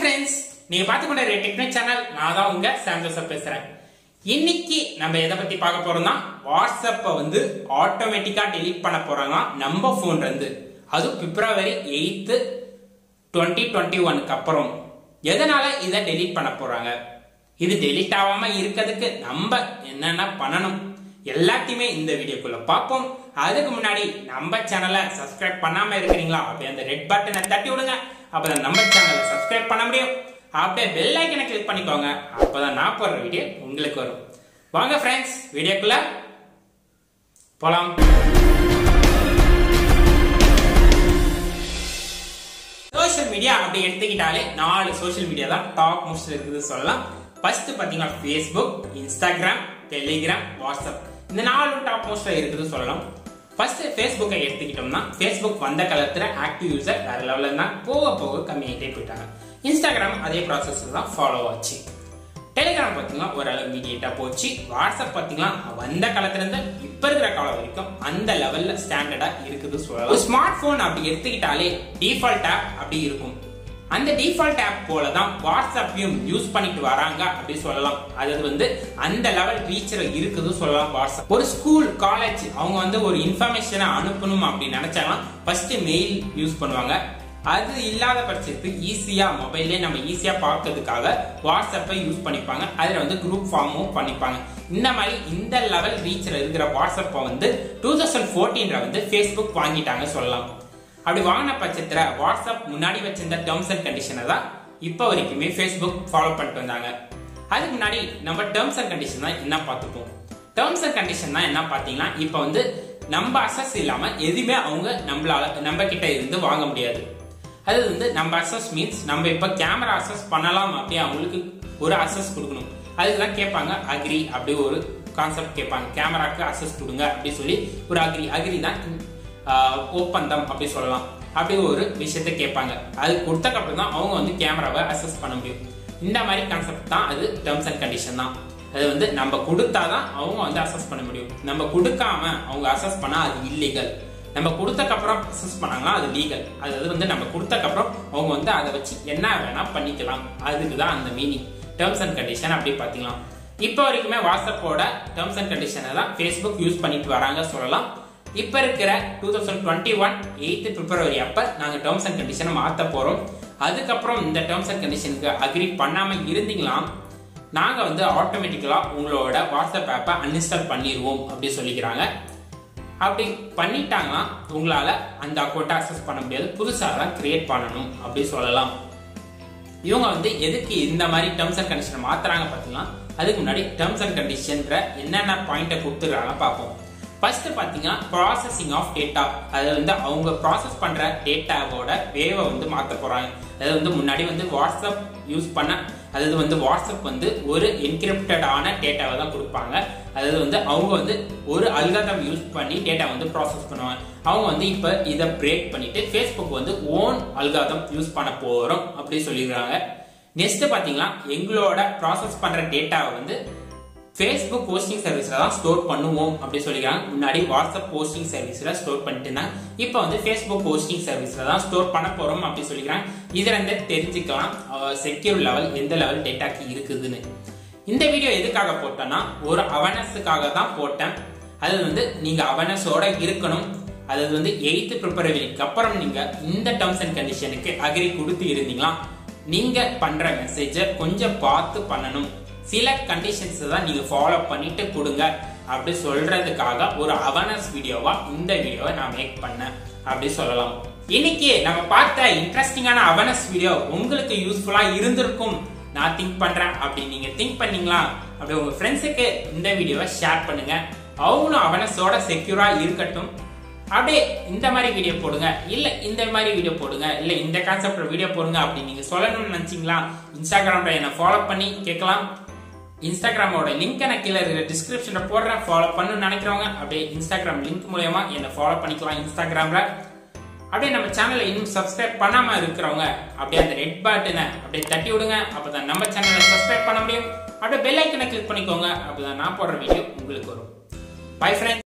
friends நீங்க பார்த்து கொண்ட டெக்னிக் சேனல் நான் தான் உங்க சாம் ஜோசப் பேசுறேன் இன்னைக்கு நம்ம எதை பத்தி பார்க்க போறோம்னா வாட்ஸ்அப்பை வந்து ஆட்டோமேட்டிக்கா டெலீட் பண்ண போறாங்க நம்ம போன்ல இருந்து அது பிப்ரவரி எயித்து டுவெண்ட்டி டுவெண்ட்டி ஒனுக்கு அப்புறம் எதனால இதை டெலீட் பண்ண போறாங்க இது டெலீட் ஆகாம இருக்கிறதுக்கு நம்ம என்னென்ன பண்ணணும் எல்லாத்தையுமே இந்த வீடியோக்குள்ள பார்ப்போம் அதுக்கு முன்னாடி நம்ம சேனலை சப்ஸ்கிரைப் பண்ணாம இருக்கிறீங்களா அப்படியே அந்த ரெட் பட்டனை தட்டி விடுங்க அப்பதான் நம்ம சேனலை சப்ஸ்கிரைப் பண்ண முடியும் அப்படியே பெல் ஐக்கனை கிளிக் பண்ணிக்கோங்க அப்பதான் நான் போடுற வீடியோ உங்களுக்கு வரும் வாங்க ஃப்ரெண்ட்ஸ் வீடியோக்குள்ள போலாம் சோஷியல் மீடியா அப்படி எடுத்துக்கிட்டாலே நாலு சோஷியல் மீடியா தான் டாப் மோஸ்ட் இருக்குது சொல்லலாம் ஃபர்ஸ்ட் பாத்தீங்கன்னா ஃபேஸ்புக் இன்ஸ்டாகிராம் டெலிகிராம் வாட்ஸ்அப் இந்த நாலு டாப் மோஸ்ட்ல இருக்குது சொல்லலாம் ஃபர்ஸ்ட் ஃபேஸ்புக்கை எடுத்துக்கிட்டோம்னா ஃபேஸ்புக் வந்த காலத்துல ஆக்டிவ் யூசர் வேற லெவல்ல இருந்தா போக போக கம்மியாயிட்டே போயிட்டாங்க இன்ஸ்டாகிராம் அதே ப்ராசஸ் தான் ஃபாலோ ஆச்சு டெலிகிராம் பார்த்தீங்கன்னா ஓரளவு இமீடியட்டா போச்சு வாட்ஸ்அப் பார்த்தீங்கன்னா வந்த காலத்துல இருந்து இப்ப இருக்கிற காலம் வரைக்கும் அந்த லெவல்ல ஸ்டாண்டர்டா இருக்குது சொல்லலாம் ஸ்மார்ட் போன் அப்படி எடுத்துக்கிட்டாலே டிஃபால்ட் ஆப் அப்படி இருக்கும் அந்த டிஃபால்ட் ஆப் போல தான் வாட்ஸ்அப்பையும் யூஸ் பண்ணிட்டு வராங்க அப்படி சொல்லலாம் அது வந்து அந்த லெவல் ரீச்ல இருக்குது சொல்லலாம் வாட்ஸ்அப் ஒரு ஸ்கூல் காலேஜ் அவங்க வந்து ஒரு இன்ஃபர்மேஷனை அனுப்பணும் அப்படின்னு நினைச்சாங்கன்னா ஃபர்ஸ்ட் மெயில் யூஸ் பண்ணுவாங்க அது இல்லாத பட்சத்துக்கு ஈஸியா மொபைல்லே நம்ம ஈஸியா பார்க்கறதுக்காக வாட்ஸ்அப்பை யூஸ் பண்ணிப்பாங்க அதுல வந்து குரூப் ஃபார்மும் பண்ணிப்பாங்க இந்த மாதிரி இந்த லெவல் ரீச்ல இருக்கிற வாட்ஸ்அப்பை வந்து டூ தௌசண்ட் ஃபோர்டீன்ல வந்து ஃபேஸ்புக் வாங்கிட்டாங்க சொல்லலாம் அப்படி வாங்கின பட்சத்துல வாட்ஸ்அப் முன்னாடி வச்சிருந்த டேர்ம்ஸ் அண்ட் கண்டிஷனை தான் இப்போ வரைக்குமே ஃபேஸ்புக் ஃபாலோ பண்ணிட்டு வந்தாங்க அதுக்கு முன்னாடி நம்ம டேர்ம்ஸ் அண்ட் கண்டிஷன் தான் என்ன பார்த்துப்போம் டேர்ம்ஸ் அண்ட் கண்டிஷன் தான் என்ன பார்த்தீங்கன்னா இப்போ வந்து நம்ம அசஸ் இல்லாம எதுவுமே அவங்க நம்மளால நம்ம கிட்ட இருந்து வாங்க முடியாது அது வந்து நம்ம அசஸ் மீன்ஸ் நம்ம இப்ப கேமரா அசஸ் பண்ணலாம் அப்படி அவங்களுக்கு ஒரு அசஸ் கொடுக்கணும் அதுக்கெல்லாம் கேட்பாங்க அக்ரி அப்படி ஒரு கான்செப்ட் கேட்பாங்க கேமராக்கு அசஸ் கொடுங்க அப்படி சொல்லி ஒரு அக்ரி அக்ரி தான் ஒப்பந்தம் அப்படி சொல்லலாம் அப்படி ஒரு விஷயத்த கேட்பாங்க அது கொடுத்தக்கப்புறம் தான் அவங்க வந்து கேமராவை அசஸ் பண்ண முடியும் இந்த மாதிரி கான்செப்ட் தான் அது டேர்ம்ஸ் அண்ட் கண்டிஷன் தான் அது வந்து நம்ம கொடுத்தாதான் அவங்க வந்து அசஸ் பண்ண முடியும் நம்ம கொடுக்காம அவங்க அசஸ் பண்ணா அது இல்லீகல் நம்ம கொடுத்தக்கப்புறம் அசஸ் பண்ணாங்களா அது லீகல் அது வந்து நம்ம கொடுத்தக்கப்புறம் அவங்க வந்து அதை வச்சு என்ன வேணா பண்ணிக்கலாம் அதுக்கு தான் அந்த மீனிங் டேர்ம்ஸ் அண்ட் கண்டிஷன் அப்படி பார்த்தீங்கன்னா இப்போ வரைக்குமே வாட்ஸ்அப்போட டேர்ம்ஸ் அண்ட் கண்டிஷனை தான் ஃபேஸ்புக் யூஸ் பண்ணிட்டு வராங்க சொல்லலாம் இப்போ இருக்கிற two thousand twenty one eight பிப்ரவரி அப்போ நாங்கள் டேர்ம்ஸ் அண்ட் கண்டிஷனை மாற்ற போகிறோம் அதுக்கப்புறம் இந்த டேர்ம்ஸ் அண்ட் கண்டிஷனுக்கு அக்ரி பண்ணாமல் இருந்தீங்களா நாங்கள் வந்து ஆட்டோமேட்டிக்கலாக உங்களோட வாட்ஸ்அப் ஆப்பை அன்இன்ஸ்டால் பண்ணிடுவோம் அப்படி சொல்லிக்கிறாங்க அப்படி பண்ணிட்டாங்கன்னா உங்களால அந்த அக்கௌண்ட்டை அக்சஸ் பண்ண முடியாது புதுசாக தான் கிரியேட் பண்ணணும் அப்படி சொல்லலாம் இவங்க வந்து எதுக்கு இந்த மாதிரி டேர்ம்ஸ் அண்ட் கண்டிஷன் மாத்துறாங்க பார்த்தீங்கன்னா அதுக்கு முன்னாடி டேர்ம்ஸ் அண்ட் கண்டிஷன்ற என்னென்ன பாயிண்ட்டை கொடுத்துருக்காங்க பார்ப்போம் ஃபர்ஸ்ட் பார்த்தீங்கன்னா ப்ராசஸிங் ஆஃப் டேட்டா அது வந்து அவங்க ப்ராசஸ் பண்ற டேட்டாவோட வேவை வந்து மாற்ற போறாங்க அதாவது வந்து முன்னாடி வந்து வாட்ஸ்அப் யூஸ் பண்ண அதாவது வந்து வாட்ஸ்அப் வந்து ஒரு என்கிரிப்டடான டேட்டாவை தான் கொடுப்பாங்க அதாவது வந்து அவங்க வந்து ஒரு அல்காதம் யூஸ் பண்ணி டேட்டா வந்து ப்ராசஸ் பண்ணுவாங்க அவங்க வந்து இப்போ இதை பிரேக் பண்ணிட்டு ஃபேஸ்புக் வந்து ஓன் அல்காதம் யூஸ் பண்ண போறோம் அப்படி சொல்லிடுறாங்க நெக்ஸ்ட் பாத்தீங்கன்னா எங்களோட ப்ராசஸ் பண்ற டேட்டாவை வந்து ஃபேஸ்புக் போஸ்டிங் சர்வீஸ்ல தான் ஸ்டோர் பண்ணுவோம் அப்படி சொல்லிக்கிறாங்க முன்னாடி வாட்ஸ்அப் போஸ்டிங் சர்வீஸ்ல ஸ்டோர் பண்ணிட்டு இருந்தாங்க இப்போ வந்து ஃபேஸ்புக் போஸ்டிங் சர்வீஸ்ல தான் ஸ்டோர் பண்ண போறோம் அப்படி சொல்லிக்கிறாங்க இதுல இருந்து தெரிஞ்சுக்கலாம் செக்யூர் லெவல் எந்த லெவல் டேட்டாக்கு இருக்குதுன்னு இந்த வீடியோ எதுக்காக போட்டேன்னா ஒரு அவேர்னஸுக்காக தான் போட்டேன் அது வந்து நீங்க அவேர்னஸோட இருக்கணும் அது வந்து எயித்து பிப்ரவரிக்கு அப்புறம் நீங்க இந்த டேர்ம்ஸ் அண்ட் கண்டிஷனுக்கு அக்ரி கொடுத்து இருந்தீங்களா நீங்க பண்ற மெசேஜை கொஞ்சம் பார்த்து பண்ணணும் சில கண்டிஷன்ஸ் தான் நீங்க ஃபாலோ பண்ணிட்டு கொடுங்க அப்படி சொல்றதுக்காக ஒரு அவேர்னஸ் வீடியோவா இந்த வீடியோவை நான் மேக் பண்ணேன் அப்படி சொல்லலாம் இன்னைக்கு நம்ம பார்த்த இன்ட்ரெஸ்டிங்கான அவேர்னஸ் வீடியோ உங்களுக்கு யூஸ்ஃபுல்லா இருந்திருக்கும் நான் திங்க் பண்றேன் அப்படி நீங்க திங்க் பண்ணீங்களா அப்படி உங்க ஃப்ரெண்ட்ஸுக்கு இந்த வீடியோவை ஷேர் பண்ணுங்க அவங்களும் அவேர்னஸோட செக்யூரா இருக்கட்டும் அப்படியே இந்த மாதிரி வீடியோ போடுங்க இல்ல இந்த மாதிரி வீடியோ போடுங்க இல்ல இந்த கான்செப்ட்ல வீடியோ போடுங்க அப்படி நீங்க சொல்லணும்னு நினைச்சீங்களா இன்ஸ்டாகிராம்ல என்ன ஃபாலோ பண்ணி கேட்கலாம் இன்ஸ்டாகிராமோட லிங்க் நான் கீழே இருக்கிற டிஸ்கிரிப்ஷன்ல போடுறேன் ஃபாலோ பண்ணணும்னு நினைக்கிறவங்க அப்படியே இன்ஸ்டாகிராம் லிங்க் மூலயமா என்ன ஃபாலோ பண்ணிக்கலாம் இன்ஸ்டாகிராம்ல அப்படியே நம்ம சேனலை இன்னும் சப்ஸ்கிரைப் பண்ணாம இருக்கிறவங்க அப்படியே அந்த ரெட் பட்டனை அப்படியே தட்டி விடுங்க அப்பதான் நம்ம சேனலை சப்ஸ்கிரைப் பண்ண முடியும் அப்படியே பெல் ஐக்கனை கிளிக் பண்ணிக்கோங்க அப்பதான் நான் போடுற வீடியோ உங்களுக்கு வரும் பை ஃப்ரெண்ட்ஸ்